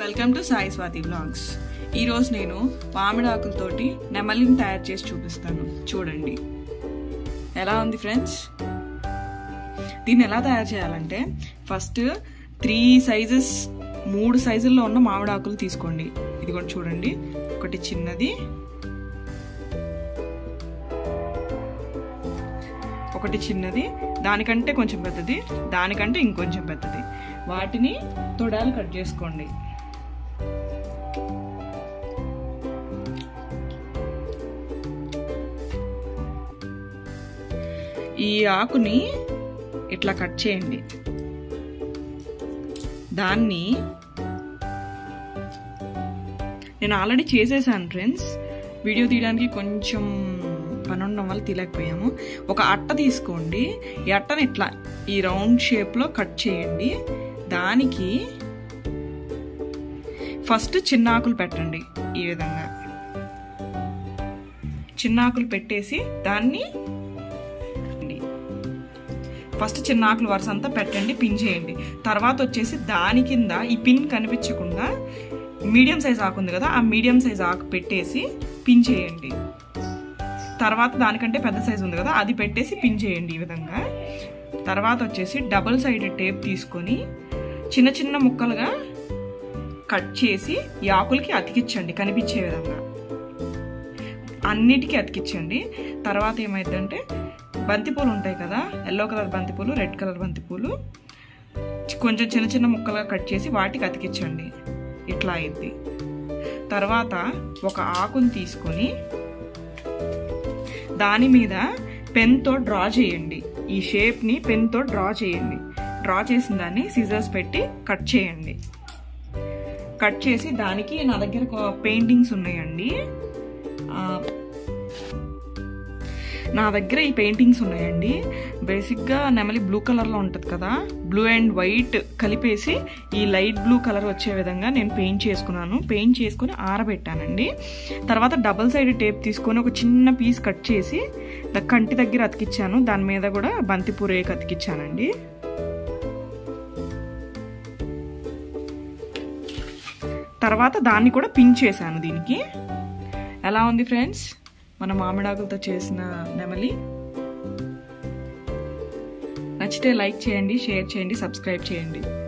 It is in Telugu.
welcome to Sai Swathi blogs ఈరోజు నేను మామిడి ఆకులతోటి నెమలిని తయారు చేసి చూపిస్తాను చూడండి ఎలా ఉంది ఫ్రెండ్స్ దీన్ని ఎలా తయారు చేయాలంటే ఫస్ట్ త్రీ సైజెస్ మూడు సైజుల్లో ఉన్న మామిడి ఆకులు తీసుకోండి ఇది కూడా చూడండి ఒకటి చిన్నది ఒకటి చిన్నది దానికంటే కొంచెం పెద్దది దానికంటే ఇంకొంచెం పెద్దది వాటిని తొడాలు కట్ చేసుకోండి ఈ ఆకుని ఇట్లా కట్ చేయండి దాన్ని నేను ఆల్రెడీ చేసేసాను ఫ్రెండ్స్ వీడియో తీయడానికి కొంచెం పని ఉండడం వల్ల తీయలేకపోయాము ఒక అట్ట తీసుకోండి ఈ అట్టని ఇట్లా ఈ రౌండ్ షేప్లో కట్ చేయండి దానికి ఫస్ట్ చిన్న ఆకులు పెట్టండి ఈ విధంగా చిన్న ఆకులు పెట్టేసి దాన్ని ఫస్ట్ చిన్న ఆకులు వరుస అంతా పెట్టండి పిన్ చేయండి తర్వాత వచ్చేసి దాని కింద ఈ పిన్ కనిపించకుండా మీడియం సైజ్ ఆకు ఉంది కదా ఆ మీడియం సైజ్ ఆకు పెట్టేసి పిన్ చేయండి తర్వాత దానికంటే పెద్ద సైజు ఉంది కదా అది పెట్టేసి పిన్ చేయండి ఈ విధంగా తర్వాత వచ్చేసి డబుల్ సైడెడ్ టేప్ తీసుకొని చిన్న చిన్న ముక్కలుగా కట్ చేసి ఈ ఆకులకి అతికించండి కనిపించే విధంగా అన్నిటికీ అతికించండి తర్వాత ఏమైందంటే బంతిపూలు ఉంటాయి కదా ఎల్లో కలర్ బంతిపూలు రెడ్ కలర్ బంతిపూలు కొంచెం చిన్న చిన్న ముక్కలుగా కట్ చేసి వాటికి అతికించండి ఇట్లా అయింది తర్వాత ఒక ఆకుని తీసుకొని దాని మీద పెన్తో డ్రా చేయండి ఈ షేప్ని పెన్తో డ్రా చేయండి డ్రా చేసిన దాన్ని సిజర్స్ పెట్టి కట్ చేయండి కట్ చేసి దానికి నా దగ్గర పెయింటింగ్స్ ఉన్నాయండి నా దగ్గర ఈ పెయింటింగ్స్ ఉన్నాయండి బేసిక్గా నెమలి బ్లూ కలర్లో ఉంటుంది కదా బ్లూ అండ్ వైట్ కలిపేసి ఈ లైట్ బ్లూ కలర్ వచ్చే విధంగా నేను పెయింట్ చేసుకున్నాను పెయింట్ చేసుకుని ఆరబెట్టానండి తర్వాత డబల్ సైడ్ టేప్ తీసుకొని ఒక చిన్న పీస్ కట్ చేసి కంటి దగ్గర అతికిచ్చాను దాని మీద కూడా బంతిపూరేకి అతికిచ్చానండి తర్వాత దాన్ని కూడా పిన్ చేశాను దీనికి ఎలా ఉంది ఫ్రెండ్స్ మన మామిడాకులతో చేసిన నెమలి నచ్చితే లైక్ చేయండి షేర్ చేయండి సబ్స్క్రైబ్ చేయండి